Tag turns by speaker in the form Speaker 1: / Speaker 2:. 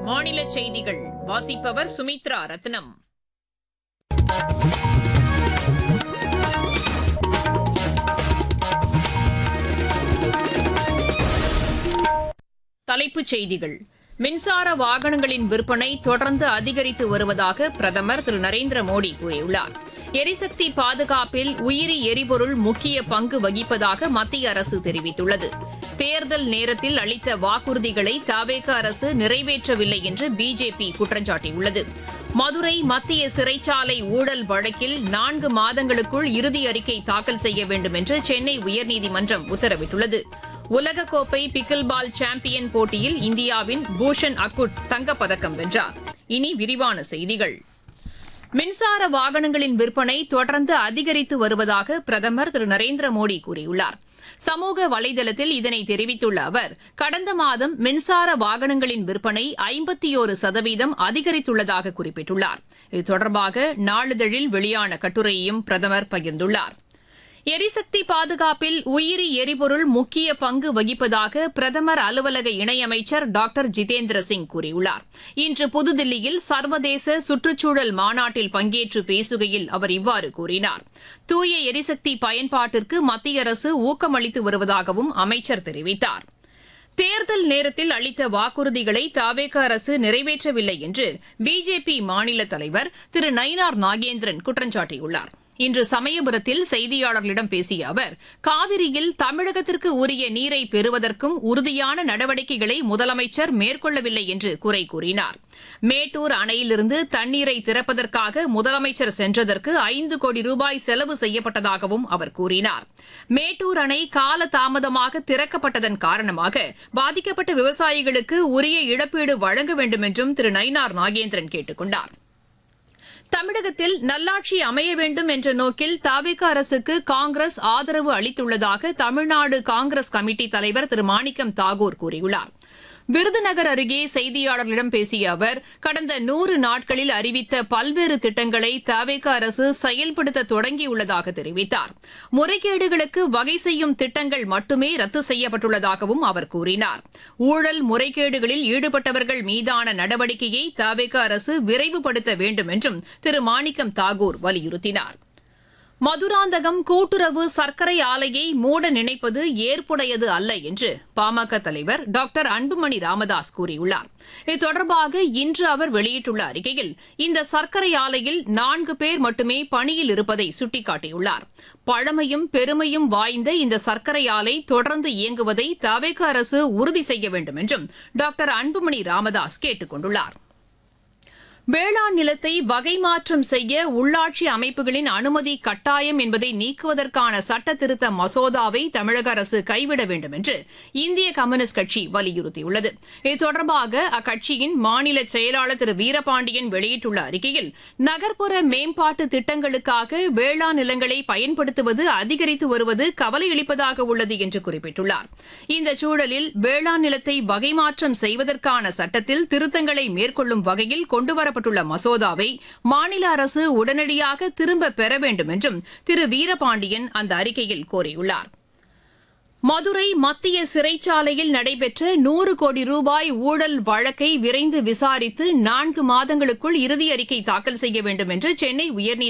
Speaker 1: மாநில செய்திகள் வாசிப்பவர் சுமித்ரா ரத்னம் தலைப்புச் செய்திகள் மின்சார வாகனங்களின் விற்பனை தொடர்ந்து அதிகரித்து வருவதாக பிரதமர் திரு நரேந்திர மோடி கூறியுள்ளார் எரிசக்தி பாதுகாப்பில் உயிரி எரிபொருள் முக்கிய பங்கு வகிப்பதாக மத்திய அரசு தெரிவித்துள்ளது தேர்தல் நேரத்தில் அளித்த வாக்குறுதிகளை தவேக அரசு நிறைவேற்றவில்லை என்று பிஜேபி குற்றம் சாட்டியுள்ளது மதுரை மத்திய சிறைச்சாலை ஊழல் வழக்கில் நான்கு மாதங்களுக்குள் இறுதி அறிக்கை தாக்கல் செய்ய வேண்டும் என்று சென்னை உயர்நீதிமன்றம் உத்தரவிட்டுள்ளது உலகக்கோப்பை பிக்கில் பால் சாம்பியன் போட்டியில் இந்தியாவின் பூஷன் அக்குட் தங்கப்பதக்கம் வென்றார் இனி விரிவான செய்திகள் மின்சார வாகனங்களின் விற்பனை தொடர்ந்து அதிகரித்து வருவதாக பிரதமர் திரு நரேந்திர மோடி கூறியுள்ளார் சமூக வலைதளத்தில் இதனை தெரிவித்துள்ள அவர் கடந்த மாதம் மின்சார வாகனங்களின் விற்பனை ஐம்பத்தியோரு சதவீதம் அதிகரித்துள்ளதாக குறிப்பிட்டுள்ளார் இது தொடர்பாக நாளிதழில் வெளியான கட்டுரையையும் பிரதமர் பகிர்ந்துள்ளார் எரிசக்தி பாதுகாப்பில் உயிரி எரிபொருள் முக்கிய பங்கு வகிப்பதாக பிரதமர் அலுவலக இணையமைச்சர் டாக்டர் ஜிதேந்திர சிங் கூறியுள்ளார் இன்று புதுதில்லியில் சர்வதேச சுற்றுச்சூழல் மாநாட்டில் பங்கேற்று பேசுகையில் அவர் இவ்வாறு கூறினார் தூய எரிசக்தி பயன்பாட்டிற்கு மத்திய அரசு ஊக்கமளித்து வருவதாகவும் அமைச்சர் தெரிவித்தார் தேர்தல் நேரத்தில் அளித்த வாக்குறுதிகளை தாவேக அரசு நிறைவேற்றவில்லை என்று பிஜேபி மாநில தலைவர் திரு நயினார் நாகேந்திரன் குற்றம் சாட்டியுள்ளார் இன்று சமயபுரத்தில் செய்தியாளர்களிடம் பேசிய அவர் காவிரியில் தமிழகத்திற்கு உரிய நீரை பெறுவதற்கும் உறுதியான நடவடிக்கைகளை முதலமைச்சர் மேற்கொள்ளவில்லை என்று குறை கூறினார் மேட்டூர் அணையிலிருந்து தண்ணீரை திறப்பதற்காக முதலமைச்சர் சென்றதற்கு ஐந்து கோடி ரூபாய் செலவு செய்யப்பட்டதாகவும் அவர் கூறினார் மேட்டூர் அணை கால தாமதமாக திறக்கப்பட்டதன் காரணமாக பாதிக்கப்பட்ட விவசாயிகளுக்கு உரிய இழப்பீடு வழங்க வேண்டும் என்றும் திரு நயினார் நாகேந்திரன் கேட்டுக் கொண்டார் தமிழகத்தில் நல்லாட்சி அமைய வேண்டும் என்ற நோக்கில் தாவேக அரசுக்கு காங்கிரஸ் ஆதரவு அளித்துள்ளதாக தமிழ்நாடு காங்கிரஸ் கமிட்டி தலைவர் திரு மாணிக்கம் தாகூர் கூறியுள்ளார் விருதுநகர் அருகே செய்தியாளர்களிடம் பேசிய அவர் கடந்த நூறு நாட்களில் அறிவித்த பல்வேறு திட்டங்களை தவேக அரசு செயல்படுத்த தொடங்கியுள்ளதாக தெரிவித்தார் முறைகேடுகளுக்கு வகை செய்யும் திட்டங்கள் மட்டுமே ரத்து செய்யப்பட்டுள்ளதாகவும் அவர் கூறினார் ஊழல் முறைகேடுகளில் ஈடுபட்டவர்கள் மீதான நடவடிக்கையை தவேக அரசு விரைவுபடுத்த வேண்டும் என்றும் திரு மாணிக்கம் தாகூர் வலியுறுத்தினார் மதுராந்தகம் கூட்டுறவு சர்க்கரை ஆலையை மூட நினைப்பது ஏற்புடையது அல்ல என்று பாமக தலைவர் டாக்டர் அன்புமணி ராமதாஸ் கூறியுள்ளார் இது தொடர்பாக இன்று அவர் வெளியிட்டுள்ள அறிக்கையில் இந்த சர்க்கரை ஆலையில் நான்கு பேர் மட்டுமே பணியில் இருப்பதை சுட்டிக்காட்டியுள்ளார் பழமையும் பெருமையும் வாய்ந்த இந்த சர்க்கரை ஆலை தொடர்ந்து இயங்குவதை தவேக அரசு உறுதி செய்ய வேண்டும் என்றும் டாக்டர் அன்புமணி ராமதாஸ் கேட்டுக் கொண்டுள்ளார் வேளாண் நிலத்தை வகை மாற்றம் செய்ய உள்ளாட்சி அமைப்புகளின் அனுமதி கட்டாயம் என்பதை நீக்குவதற்கான சட்ட திருத்த மசோதாவை தமிழக அரசு கைவிட வேண்டும் என்று இந்திய கம்யூனிஸ்ட் கட்சி வலியுறுத்தியுள்ளது இது தொடர்பாக அக்கட்சியின் மாநில செயலாளர் திரு வீரபாண்டியன் வெளியிட்டுள்ள அறிக்கையில் நகர்ப்புற மேம்பாட்டு திட்டங்களுக்காக வேளாண் நிலங்களை பயன்படுத்துவது அதிகரித்து வருவது கவலையளிப்பதாக உள்ளது என்று குறிப்பிட்டுள்ளார் இந்த சூழலில் வேளாண் நிலத்தை வகை மாற்றம் செய்வதற்கான சட்டத்தில் திருத்தங்களை மேற்கொள்ளும் வகையில் கொண்டுவரப்பட்ட செய்யப்பட்டுள்ள மசோதாவை மாநில அரசு உடனடியாக திரும்ப பெற வேண்டும் என்றும் திரு வீரபாண்டியன் அந்த அறிக்கையில் கோரியுள்ளார் மதுரை மத்திய சிறைச்சாலையில் நடைபெற்ற நூறு கோடி ரூபாய் ஊழல் வழக்கை விரைந்து விசாரித்து நான்கு மாதங்களுக்குள் இறுதி அறிக்கை தாக்கல் செய்ய வேண்டும் என்று சென்னை உயர்நீதிமன்றம்